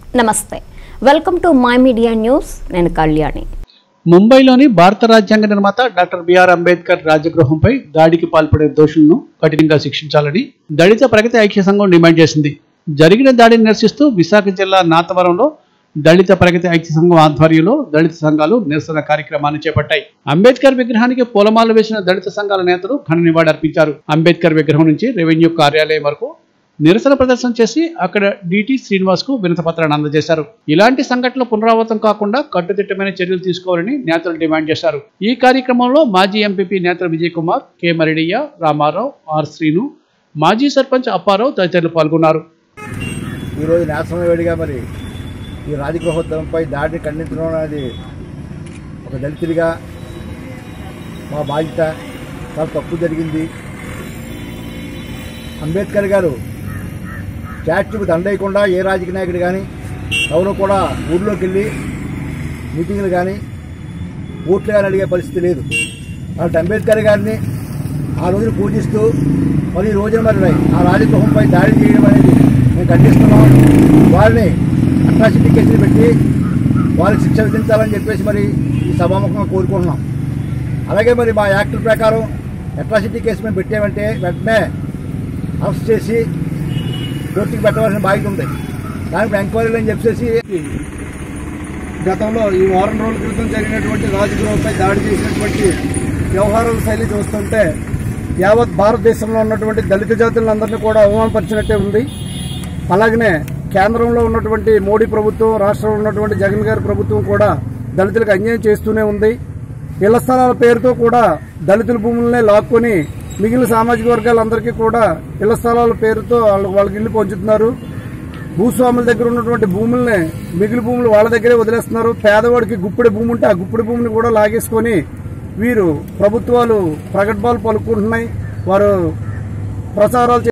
నమస్తే welcome to my media news నేను కళ్యాణి ముంబైలోని భారత రాజ్యాంగ నిర్మాత డాక్టర్ బిఆర్ అంబేద్కర్ రాజగృహంపై దాడికి పాల్పడే దోషులను కఠినంగా శిక్షించాలని దళిత ప్రగతి ఐక్య సంఘం డిమాండ్ చేసింది జరిగిన దాడిని నిరసిస్తూ విశాఖ జిల్లా నాతవరంలో దళిత ప్రగతి ఐక్య సంఘం ఆధ్వర్యంలో దళిత సంఘాలు నిరసన కార్యక్రమాన్ని చేపట్టాయి అంబేద్కర్ విగ్రహానికి పూలమాల వేసిన దళిత సంఘాల నేతలు ఘన నివాళులర్పించారు అంబేద్కర్ విగ్రహం నుంచి రెవెన్యూ కార్యాలయం వరకు నిరసన ప్రదర్శన చేసి అక్కడ డిటి శ్రీనివాస్ కు వినతపత్రాన్ని అందజేశారు ఇలాంటి సంఘటనలు పునరావృతం కాకుండా కట్టుదిట్టమైన చర్యలు తీసుకోవాలని నేతలు డిమాండ్ చేశారు ఈ కార్యక్రమంలో మాజీ ఎంపీపీ నేతలు విజయ్ కుమార్ కె మరిడియ్య రామారావు ఆర్ శ్రీను మాజీ సర్పంచ్ అప్పారావు తదితరులు పాల్గొన్నారు ఈరోజు నేషనల్ వేడిగా మరి ఈ రాజగృహోద్యమంపై దాడిని ఖండించడం అనేది ఒక దళితుడిగా మా బాధ్యత చాలా తప్పు జరిగింది అంబేద్కర్ గారు స్టాచ్యూకి దండేయకుండా ఏ రాజకీయ నాయకుడు కానీ ఎవరు కూడా ఊర్లోకి వెళ్ళి మీటింగ్లు కానీ ఓట్లు కానీ అడిగే పరిస్థితి లేదు అలాంటి అంబేద్కర్ గారిని ఆ రోజున పూజిస్తూ మరి ఈ రోజున మరి ఆ రాజగృహంపై దాడి చేయడం అనేది మేము ఖండిస్తున్నాం వారిని అట్రాసిటీ కేసులు పెట్టి వారికి శిక్ష విధించాలని చెప్పేసి మరి ఈ సభాముఖంగా కోరుకుంటున్నాం అలాగే మరి మా యాక్ట్ ప్రకారం అట్రాసిటీ కేసు మేము పెట్టామంటే వెంటనే అరెస్ట్ చేసి కోర్టుకి పెట్టవలసిన బాధ్యత ఉంది కానీ ఇప్పుడు ఎంక్వైరీలు అని చెప్పేసి గతంలో ఈ వారం రోజుల క్రితం జరిగినటువంటి రాజగృహంపై దాడి చేసినటువంటి వ్యవహారాల శైలి చూస్తుంటే యావత్ భారతదేశంలో ఉన్నటువంటి దళిత జాతులందరినీ కూడా అవమానపరిచినట్టే ఉంది అలాగనే కేంద్రంలో ఉన్నటువంటి మోడీ ప్రభుత్వం రాష్ట్రంలో ఉన్నటువంటి జగన్ గారి ప్రభుత్వం కూడా దళితులకు అన్యాయం చేస్తూనే ఉంది ఇళ్ల స్థలాల పేరుతో కూడా దళితుల భూములనే లాక్కొని మిగిలిన సామాజిక వర్గాలందరికీ కూడా ఇళ్ల స్థలాల పేరుతో వాళ్ళ- వాళ్ళకి ఇల్లు పంచుతున్నారు భూస్వాముల దగ్గర ఉన్నటువంటి భూముల్ని మిగిలి భూములు వాళ్ళ దగ్గరే వదిలేస్తున్నారు పేదవాడికి గుప్పిడి భూమి ఉంటే ఆ గుప్పిడి భూమిని కూడా లాగేసుకొని వీరు ప్రభుత్వాలు ప్రగట్భాలు పలుకుంటున్నాయి వారు ప్రచారాలు చే-